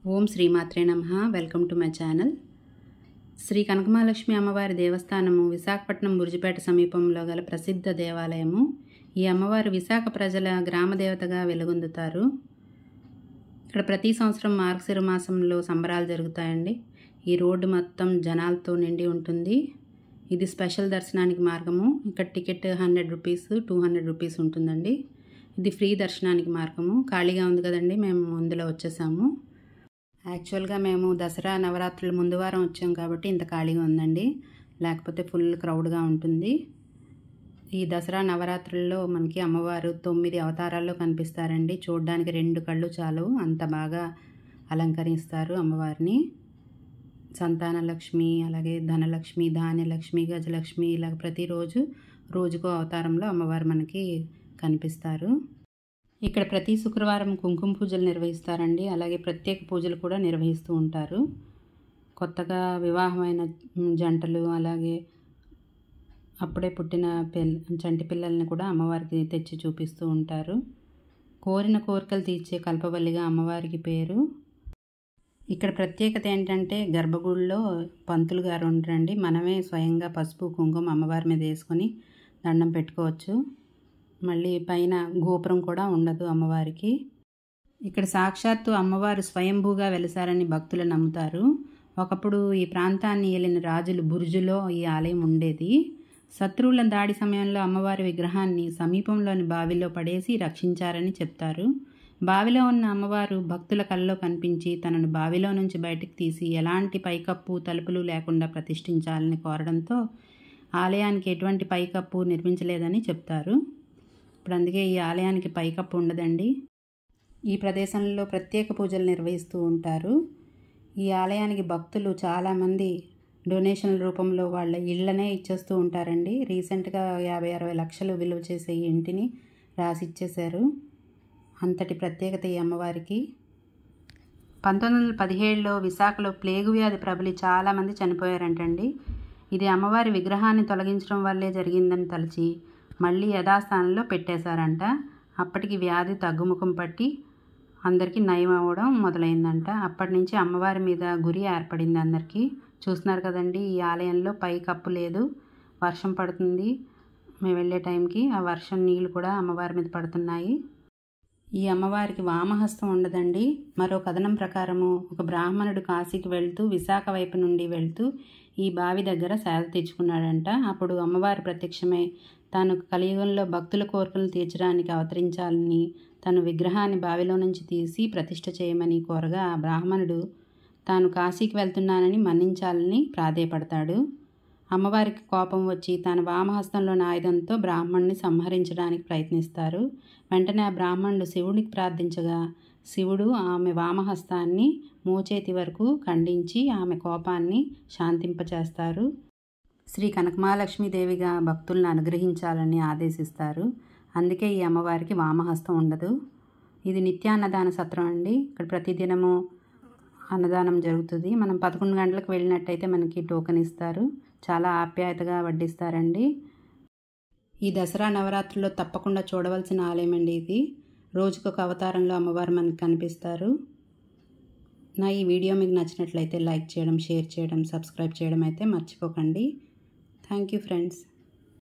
ఓం శ్రీమాత్రే నమ welcome to my channel Sri Kanakamahalakshmi అమ్మవారి దేవస్థానము విశాఖపట్నం బురుజుపేట సమీపంలో గల ప్రసిద్ధ దేవాలయము ఈ అమ్మవారు విశాఖ ప్రజల గ్రామ దేవతగా వెలుగొందుతారు ఇక్కడ ప్రతి సంవత్సరం మార్గశిర మాసంలో సంబరాలు జరుగుతాయండి ఈ రోడ్డు మొత్తం జనాలతో నిండి ఉంటుంది ఇది స్పెషల్ దర్శనానికి మార్గము ఇక్కడ ticket hundred rupees two hundred rupees ఉంటుందండి ఇది ఫ్రీ దర్శనానికి మార్గము ఖాళీగా ఉంది కదండి మేము అందులో వచ్చేసాము యాక్చువల్గా మేము దసరా నవరాత్రుల ముందు వారం వచ్చాం కాబట్టి ఇంత ఖాళీగా ఉందండి లేకపోతే ఫుల్ క్రౌడ్గా ఉంటుంది ఈ దసరా నవరాత్రుల్లో మనకి అమ్మవారు తొమ్మిది అవతారాల్లో కనిపిస్తారండి చూడడానికి రెండు కళ్ళు చాలు అంత బాగా అలంకరిస్తారు అమ్మవారిని సంతాన లక్ష్మి అలాగే ధనలక్ష్మి ధాన్యలక్ష్మి గజలక్ష్మి ఇలాగ ప్రతిరోజు రోజుకో అవతారంలో అమ్మవారు మనకి కనిపిస్తారు ఇక్కడ ప్రతి శుక్రవారం కుంకుమ పూజలు నిర్వహిస్తారండి అలాగే ప్రత్యేక పూజలు కూడా నిర్వహిస్తూ ఉంటారు కొత్తగా వివాహమైన జంటలు అలాగే అప్పుడే పుట్టిన పిల్ చంటి పిల్లల్ని కూడా అమ్మవారికి తెచ్చి చూపిస్తూ ఉంటారు కోరిన కోరికలు తీర్చే కల్పవల్లిగా అమ్మవారికి పేరు ఇక్కడ ప్రత్యేకత ఏంటంటే గర్భగుడిలో పంతులు గారు ఉంటారండి మనమే స్వయంగా పసుపు కుంకుమ అమ్మవారి మీద వేసుకొని దండం పెట్టుకోవచ్చు మళ్ళీ పైన గోపురం కూడా ఉండదు అమ్మవారికి ఇక్కడ సాక్షాత్తు అమ్మవారు స్వయంభూగా వెలిసారని భక్తులు నమ్ముతారు ఒకప్పుడు ఈ ప్రాంతాన్ని ఏలిన రాజులు బురుజులో ఈ ఆలయం ఉండేది శత్రువుల దాడి సమయంలో అమ్మవారి విగ్రహాన్ని సమీపంలోని బావిలో పడేసి రక్షించారని చెప్తారు బావిలో ఉన్న అమ్మవారు భక్తుల కళ్ళలో కనిపించి తనను బావిలో నుంచి బయటకు తీసి ఎలాంటి పైకప్పు తలుపులు లేకుండా ప్రతిష్ఠించాలని కోరడంతో ఆలయానికి ఎటువంటి పైకప్పు నిర్మించలేదని చెప్తారు ఇప్పుడు అందుకే ఈ ఆలయానికి పైకప్పు ఉండదండి ఈ ప్రదేశంలో ప్రత్యేక పూజలు నిర్వహిస్తూ ఉంటారు ఈ ఆలయానికి భక్తులు చాలామంది డొనేషన్ల రూపంలో వాళ్ళ ఇళ్ళనే ఇచ్చేస్తూ ఉంటారండి రీసెంట్గా యాభై అరవై లక్షలు విలువ చేసే ఈ ఇంటిని రాసి ఇచ్చేశారు అంతటి ప్రత్యేకత ఈ అమ్మవారికి పంతొమ్మిది వందల పదిహేడులో విశాఖలో ప్లేగు వ్యాధి ప్రబలి చాలామంది చనిపోయారంటండి ఇది అమ్మవారి విగ్రహాన్ని తొలగించడం వల్లే జరిగిందని తలచి మళ్ళీ యథాస్థానంలో పెట్టేశారంట అప్పటికి వ్యాధి తగ్గుముఖం పట్టి అందరికీ నయం అవ్వడం మొదలైందంట అప్పటి నుంచి అమ్మవారి మీద గురి ఏర్పడింది అందరికీ చూస్తున్నారు కదండి ఈ ఆలయంలో పై కప్పు లేదు వర్షం పడుతుంది మేము వెళ్ళే టైంకి ఆ వర్షం నీళ్ళు కూడా అమ్మవారి మీద పడుతున్నాయి ఈ అమ్మవారికి వామహస్తం ఉండదండి మరో కథనం ప్రకారము ఒక బ్రాహ్మణుడు కాశీకి వెళ్తూ విశాఖ వైపు నుండి వెళ్తూ ఈ బావి దగ్గర సేద తెచ్చుకున్నాడంట అప్పుడు అమ్మవారి ప్రత్యక్షమై తాను కలియుగంలో భక్తుల కోరికలు తీర్చడానికి అవతరించాలని తన విగ్రహాన్ని బావిలో నుంచి తీసి ప్రతిష్ఠ చేయమని కోరగా ఆ బ్రాహ్మణుడు తాను కాశీకి వెళ్తున్నానని మన్నించాలని ప్రాధేయపడతాడు అమ్మవారికి కోపం వచ్చి తన వామహస్తంలోని ఆయుధంతో బ్రాహ్మణ్ణి సంహరించడానికి ప్రయత్నిస్తారు వెంటనే ఆ బ్రాహ్మణుడు శివుడికి ప్రార్థించగా శివుడు ఆమె వామహస్తాన్ని మోచేతి వరకు ఖండించి ఆమె కోపాన్ని శాంతింపచేస్తారు శ్రీ కనకమహాలక్ష్మీదేవిగా భక్తులను అనుగ్రహించాలని ఆదేశిస్తారు అందుకే ఈ అమ్మవారికి వామహస్తం ఉండదు ఇది నిత్యాన్నదాన సత్రం అండి ఇక్కడ ప్రతిదినము అన్నదానం జరుగుతుంది మనం పదకొండు గంటలకు వెళ్ళినట్టయితే మనకి టోకెన్ ఇస్తారు చాలా ఆప్యాయతగా వడ్డిస్తారండి ఈ దసరా నవరాత్రుల్లో తప్పకుండా చూడవలసిన ఆలయం అండి ఇది రోజుకొక అవతారంలో అమ్మవారు మనకు కనిపిస్తారు నా ఈ వీడియో మీకు నచ్చినట్లయితే లైక్ చేయడం షేర్ చేయడం సబ్స్క్రైబ్ చేయడం అయితే మర్చిపోకండి థ్యాంక్ యూ ఫ్రెండ్స్